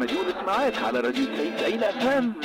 احمد يونس معاك على راديو 90 اف ام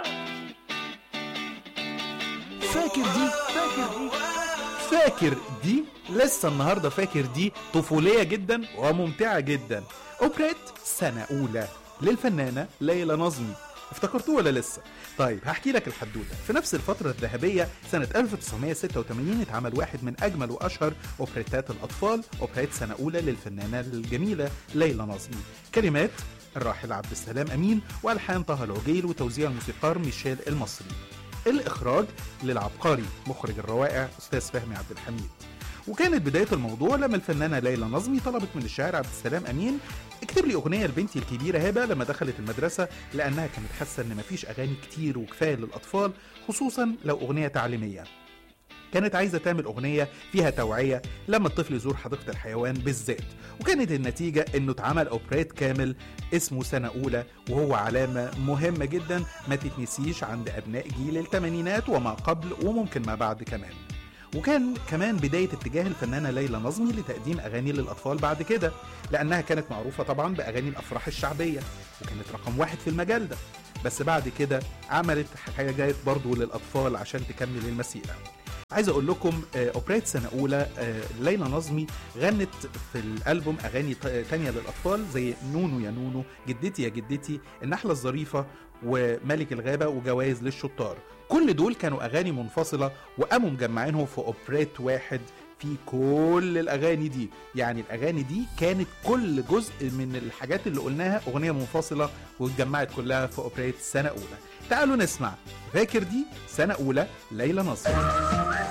فاكر دي فاكر دي فاكر دي لسه النهارده فاكر دي طفوليه جدا وممتعه جدا اوبريت سنه اولى للفنانه ليلى نظمي افتكرتوه ولا لسه؟ طيب هحكي لك الحدوته في نفس الفترة الذهبية سنة 1986 اتعمل واحد من أجمل وأشهر أوبريتات الأطفال أوبريت سنة أولى للفنانة الجميلة ليلى نظمي كلمات الراحل عبد السلام أمين وألحان طه العجيل وتوزيع الموسيقار ميشيل المصري الإخراج للعبقري مخرج الروائع أستاذ فهمي عبد الحميد وكانت بداية الموضوع لما الفنانة ليلى نظمي طلبت من الشاعر عبد السلام أمين اكتب لي أغنية لبنتي الكبيرة هبة لما دخلت المدرسة لأنها كانت حاسة إن مفيش أغاني كتير وكفاية للأطفال خصوصا لو أغنية تعليمية كانت عايزة تعمل أغنية فيها توعية لما الطفل يزور حديقة الحيوان بالذات وكانت النتيجة إنه اتعمل أوبريت كامل اسمه سنة أولى وهو علامة مهمة جدا ما تتنسيش عند أبناء جيل الثمانينات وما قبل وممكن ما بعد كمان وكان كمان بداية اتجاه الفنانة ليلى نظمي لتقديم أغاني للأطفال بعد كده لأنها كانت معروفة طبعا بأغاني الأفراح الشعبية وكانت رقم واحد في المجال ده بس بعد كده عملت حاجات برضو للأطفال عشان تكمل المسيرة عايز اقول لكم آه، اوبريت سنه اولى آه، ليلى نظمي غنت في الالبوم اغاني ت- تانية للاطفال زي نونو يا نونو جدتي يا جدتي النحله الظريفه وملك الغابه وجوائز للشطار كل دول كانوا اغاني منفصله وقاموا مجمعينهم في اوبريت واحد في كل الاغاني دي يعني الاغاني دي كانت كل جزء من الحاجات اللي قلناها اغنيه منفصله واتجمعت كلها في اوبريت سنه اولى تعالوا نسمع فاكر دي سنه اولى ليلى نظمي